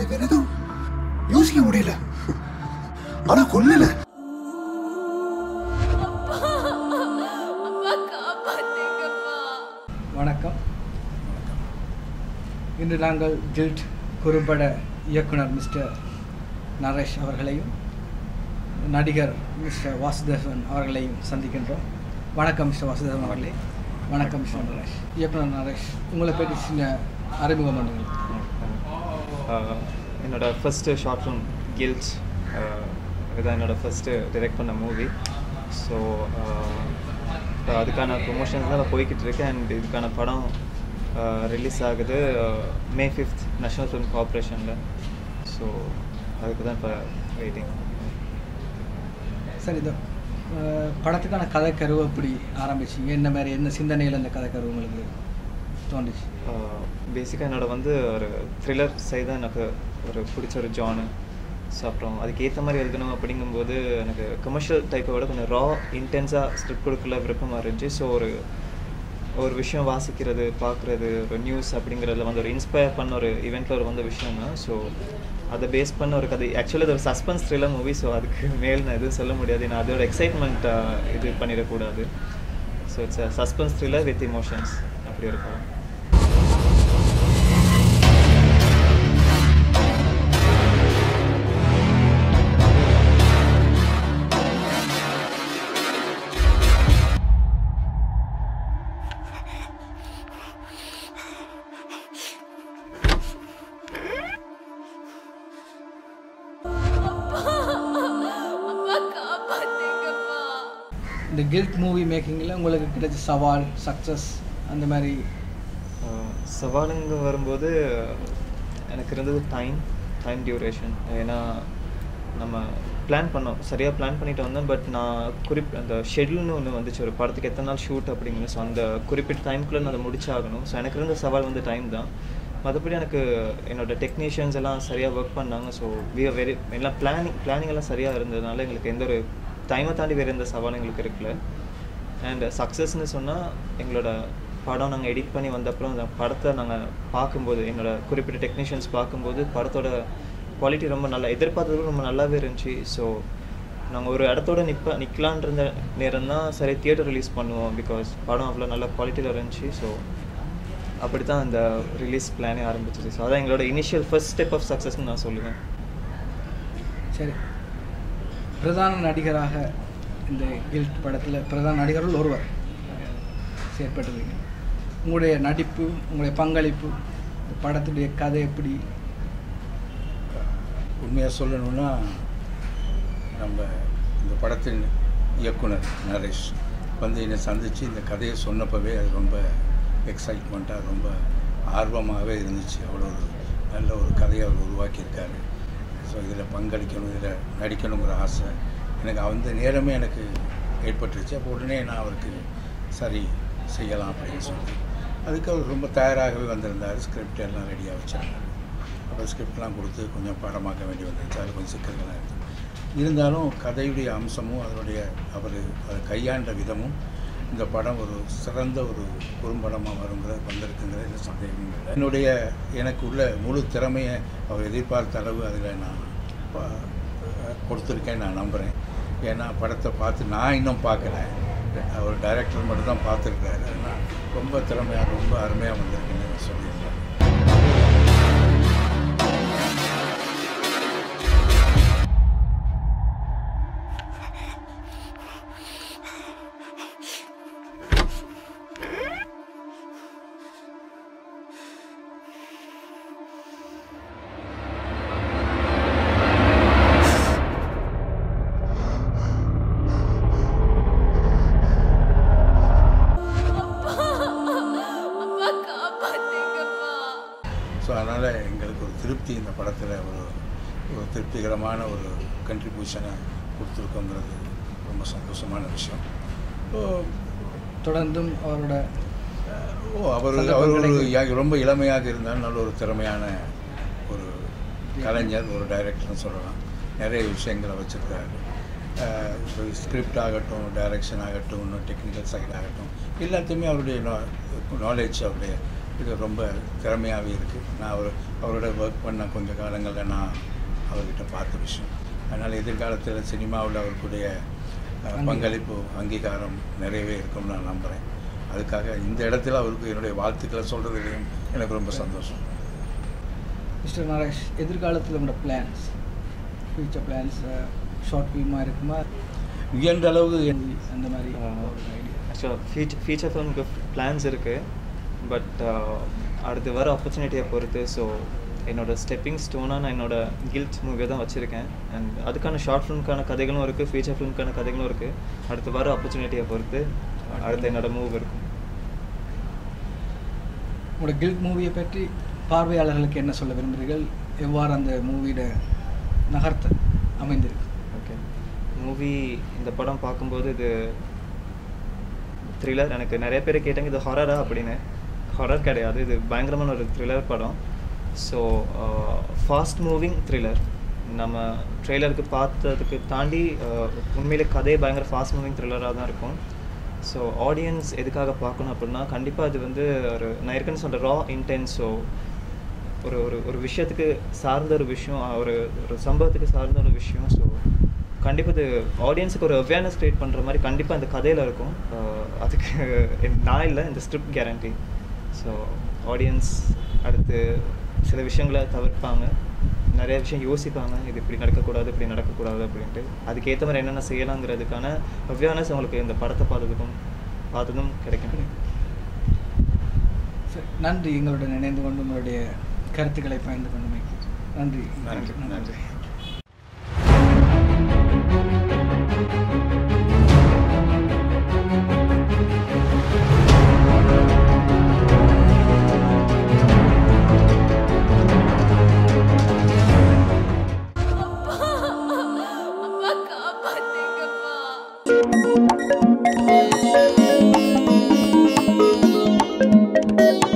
எனக்கு வேற எதுவும் யோசிக்க முடியல ஆனா கொல்லல வணக்கம் இன்று நாங்கள் கில்ட் குறும்பட இயக்குனர் மிஸ்டர் நரேஷ் அவர்களையும் நடிகர் மிஸ்டர் வாசுதேவன் அவர்களையும் சந்திக்கின்றோம் வணக்கம் மிஸ்டர் வாசுதேவன் அவர்களே வணக்கம் மிஸ்டர் நரேஷ் இயக்குனர் நரேஷ் உங்களை பற்றி சின்ன அறிமுகம் பண்ணுங்கள் ஆஹ் என்னோட ஃபஸ்ட்டு ஷார்ட் ஃபிலிம் கில்ட் இதுதான் என்னோட ஃபஸ்ட்டு டைரக்ட் பண்ண மூவி ஸோ அதுக்கான ப்ரொமோஷன்ஸ் தான் போய்கிட்டு இருக்கேன் அண்ட் இதுக்கான படம் ரிலீஸ் ஆகுது மே ஃபிஃப்த் நேஷனல் ஃபிலிம் கார்பரேஷனில் ஸோ அதுக்கு தான் இப்போ வெயிட்டிங் சரி இந்த அஹ், படத்துக்கான கதைக்கருவு எப்படி ஆரம்பிச்சிங்க என்ன மாதிரி என்ன சிந்தனையில் இந்த கதைக்கருவு உங்களுக்கு தோணுச்சு பேசிக்காக என்னோட வந்து ஒரு த்ரில்லர் சைடு தான் எனக்கு ஒரு பிடிச்ச ஒரு ஜானு ஸோ அப்புறம் அதுக்கு ஏற்ற மாதிரி எழுதணும் அப்படிங்கும்போது எனக்கு கமர்ஷியல் டைப்பை விட கொஞ்சம் ரா இன்டென்ஸாக ஸ்கிரிப்ட் கொடுக்கல விருப்பமாக இருந்துச்சு ஸோ ஒரு ஒரு விஷயம் வாசிக்கிறது பார்க்குறது ஒரு நியூஸ் அப்படிங்கிறதுல வந்து ஒரு இன்ஸ்பயர் பண்ண ஒரு இவெண்ட்டில் ஒரு வந்த விஷயம் தான் ஸோ அதை பேஸ் பண்ண ஒரு கதை ஆக்சுவலி அது ஒரு சஸ்பென்ஸ் த்ரில்லர் மூவி ஸோ அதுக்கு மேல் நான் எதுவும் சொல்ல முடியாது நான் அதோட எக்ஸைட்மெண்ட் இது பண்ணிடக்கூடாது so it's suspense thriller with emotions அப்படி ஒரு படம் இந்த கில்ட் மூவி மேக்கிங்கில் உங்களுக்கு கிடைச்ச சவால் சக்ஸஸ் அந்த மாதிரி ஆஹ் சவாலுங்க வரும்போது எனக்கு இருந்தது டைம் டைம் டியூரேஷன் ஏன்னா நம்ம பிளான் பண்ணோம் சரியாக பிளான் பண்ணிட்டு வந்தோம் பட் நான் குறிப் அந்த ஷெட்யூல்னு ஒன்று வந்துச்சு ஒரு படத்துக்கு எத்தனை நாள் ஷூட் அப்படிங்கிறது ஸோ அந்த குறிப்பிட்ட டைம்குள்ளே நான் அதை முடிச்சாகணும் ஸோ எனக்கு இருந்த சவால் வந்து டைம் தான் மற்றபடி எனக்கு என்னோட டெக்னீஷியன்ஸ் எல்லாம் சரியாக ஒர்க் பண்ணாங்க ஸோ வி வெரி எல்லாம் பிளானிங் பிளானிங் எல்லாம் சரியாக இருந்ததுனால எங்களுக்கு எந்த ஒரு டைமை தாண்டி வேறு எந்த சவாலும் எங்களுக்கு இருக்கல அண்ட் சக்ஸஸ்னு சொன்னால் எங்களோட படம் நாங்கள் எடிட் பண்ணி வந்தப்புறம் அந்த படத்தை நாங்கள் பார்க்கும்போது என்னோட குறிப்பிட்ட டெக்னீஷியன்ஸ் பார்க்கும்போது படத்தோட குவாலிட்டி ரொம்ப நல்லா எதிர்பார்த்தது விட ரொம்ப நல்லாவே இருந்துச்சு ஸோ நாங்கள் ஒரு இடத்தோட நிற்ப நிற்கலான் இருந்த நேரம் தான் சரி தியேட்டர் ரிலீஸ் பண்ணுவோம் பிகாஸ் படம் அவ்வளோ நல்ல குவாலிட்டியில் இருந்துச்சு ஸோ அப்படி தான் அந்த ரிலீஸ் பிளானே ஆரம்பிச்சிச்சு ஸோ அதான் எங்களோட இனிஷியல் ஃபர்ஸ்ட் ஸ்டெப் ஆஃப் சக்ஸஸ்னு நான் சொல்லுவேன் சரி பிரதான நடிகராக இந்த கில்ட் படத்தில் பிரதான நடிகர்கள் ஒருவர் செயற்பட்டிருக்கீங்க உங்களுடைய நடிப்பு உங்களுடைய பங்களிப்பு இந்த படத்துடைய கதை எப்படி உண்மையாக சொல்லணும்னா நம்ம இந்த படத்தின் இயக்குனர் நரேஷ் வந்து என்னை சந்தித்து இந்த கதையை சொன்னப்பவே அது ரொம்ப எக்ஸைட்மெண்ட்டாக ரொம்ப ஆர்வமாகவே இருந்துச்சு அவ்வளோ ஒரு நல்ல ஒரு கதையை அவர் உருவாக்கியிருக்காரு ஸோ இதில் பங்களிக்கணும் இதில் நடிக்கணுங்கிற ஆசை எனக்கு அந்த நேரமே எனக்கு ஏற்பட்டுருச்சு அப்போ உடனே நான் அவருக்கு சரி செய்யலாம் அப்படின்னு சொல்லி அதுக்கு அவர் ரொம்ப தயாராகவே வந்திருந்தார் ஸ்கிரிப்ட் எல்லாம் ரெடியாக வச்சிருந்தார் அப்புறம் ஸ்கிரிப்ட்லாம் கொடுத்து கொஞ்சம் படமாக்க வேண்டி வந்துருச்சு அது கொஞ்சம் சிக்கல்களாக இருக்குது இருந்தாலும் கதையுடைய அம்சமும் அதனுடைய அவர் அதை கையாண்ட விதமும் இந்த படம் ஒரு சிறந்த ஒரு குறும்படமாக வருங்கிறது வந்திருக்குங்கிறது எந்த சந்தேகமும் இல்லை என்னுடைய எனக்கு உள்ள முழு திறமையை அவர் எதிர்பார்த்த அளவு அதில் நான் ப- கொடுத்துருக்கேன் நான் நம்புகிறேன் ஏன்னா படத்தை பார்த்து நான் இன்னும் பார்க்கல அவர் டைரக்டர் மட்டும் தான் பார்த்துருக்காரு அதனால் ரொம்ப திறமையாக ரொம்ப அருமையாக வந்திருக்குன்னு சொல்லியிருக்காரு ஸோ அதனால் எங்களுக்கு ஒரு திருப்தி இந்த படத்தில் ஒரு ஒரு திருப்திகரமான ஒரு கண்ட்ரிபியூஷனை கொடுத்துருக்கோங்கிறது ரொம்ப சந்தோஷமான விஷயம் ஸோ தொடர்ந்தும் அவரோட ஓ அவர் சந்தர்ப்பம் அவர் ஒரு கிடைக்கும். யா- ரொம்ப இளமையாக இருந்தாலும் நல்ல ஒரு திறமையான ஒரு கலைஞர் ஒரு டைரக்டர்னு சொல்லலாம் நிறைய விஷயங்களை வச்சுருக்காரு ஸ்கிரிப்ட் ஆகட்டும் டைரக்ஷன் ஆகட்டும் இன்னும் டெக்னிக்கல் சைட் ஆகட்டும் எல்லாத்தையுமே அவருடைய நாலேஜ் அவருடைய இது ரொம்ப திறமையாகவே இருக்குது நான் அவர் அவரோட ஒர்க் பண்ண கொஞ்ச காலங்களில் நான் அவர்கிட்ட பார்த்த விஷயம் அதனால் எதிர்காலத்தில் சினிமாவில் அவருக்குடைய அஹ், பங்களிப்பு அங்கீகாரம் நிறையவே இருக்கும்னு நான் நம்புகிறேன் அதுக்காக இந்த இடத்துல அவருக்கு என்னுடைய வாழ்த்துக்களை சொல்கிறதுலையும் எனக்கு ரொம்ப சந்தோஷம் மிஸ்டர் நரேஷ் எதிர்காலத்தில் உங்களோட பிளான்ஸ் ஃபியூச்சர் பிளான்ஸ் ஷார்ட் ஃபிலிமாக இருக்குமா இயன்ற அளவு என் அந்த மாதிரி ஐடியா ஆக்சுவலாக ஃபீச்சர் ஃபீச்சர் ஃபிலிமுக்கு பிளான்ஸ் இருக்குது பட் அடுத்து வர ஆப்பர்ச்சுனிட்டியை பொறுத்து ஸோ என்னோட ஸ்டெப்பிங் ஸ்டோனாக நான் என்னோட கில்ட் மூவியை தான் வச்சுருக்கேன் அண்ட் அதுக்கான ஷார்ட் ஃபிலிம்க்கான கதைகளும் இருக்குது ஃபீச்சர் ஃபிலிம்க்கான கதைகளும் இருக்குது அடுத்து வர ஆப்பர்ச்சுனிட்டியை பொறுத்து அடுத்து என்னோட மூவ் இருக்கும் உங்களோட கில்ட் மூவியை பற்றி பார்வையாளர்களுக்கு என்ன சொல்ல விரும்புகிறீர்கள் எவ்வாறு அந்த மூவியோட நகர்த்த அமைந்திருக்கு ஓகே மூவி இந்த படம் பார்க்கும்போது இது த்ரில்லர் எனக்கு நிறைய பேர் கேட்டாங்க இது ஹாரரா அப்படின்னு ஹாரர் கிடையாது இது பயங்கரமான ஒரு த்ரில்லர் படம் ஸோ ஃபாஸ்ட் மூவிங் த்ரில்லர் நம்ம ட்ரெய்லருக்கு பார்த்ததுக்கு தாண்டி uh, உண்மையிலே கதையே பயங்கர ஃபாஸ்ட் மூவிங் த்ரில்லராக தான் இருக்கும் ஸோ ஆடியன்ஸ் எதுக்காக பார்க்கணும் அப்படின்னா கண்டிப்பாக அது வந்து ஒரு நான் ஏற்கனவே சொல்கிற ரா இன்டென்ஸ் ஸோ ஒரு ஒரு ஒரு விஷயத்துக்கு சார்ந்த ஒரு விஷயம் அஹ் ஒரு ஒரு சம்பவத்துக்கு சார்ந்த ஒரு விஷயம் ஸோ கண்டிப்பாக இது ஆடியன்ஸுக்கு ஒரு அவேர்னஸ் க்ரியேட் பண்ணுற மாதிரி கண்டிப்பாக இந்த கதையில் இருக்கும் அஹ் அதுக்கு என் நான் இல்லை இந்த ஸ்கிரிப்ட் கேரண்டி ஸோ ஆடியன்ஸ் அடுத்து சில விஷயங்களை தவிர்ப்பாங்க நிறைய விஷயம் யோசிப்பாங்க இது இப்படி நடக்கக்கூடாது இப்படி நடக்கக்கூடாது அப்படின்ட்டு அதுக்கேற்ற மாதிரி என்னென்ன செய்யலாங்கிறதுக்கான அவேர்னஸ் அவங்களுக்கு இந்த படத்தை பார்த்ததுக்கும் பார்த்ததும் கிடைக்கும் சரி நன்றி எங்களுடன் இணைந்து கொண்டு உங்களுடைய கருத்துக்களை பகிர்ந்து கொண்டமைக்கு நன்றி நன்றி நன்றி அப்பா காப்பாத்தீங்கப்பா Thank you.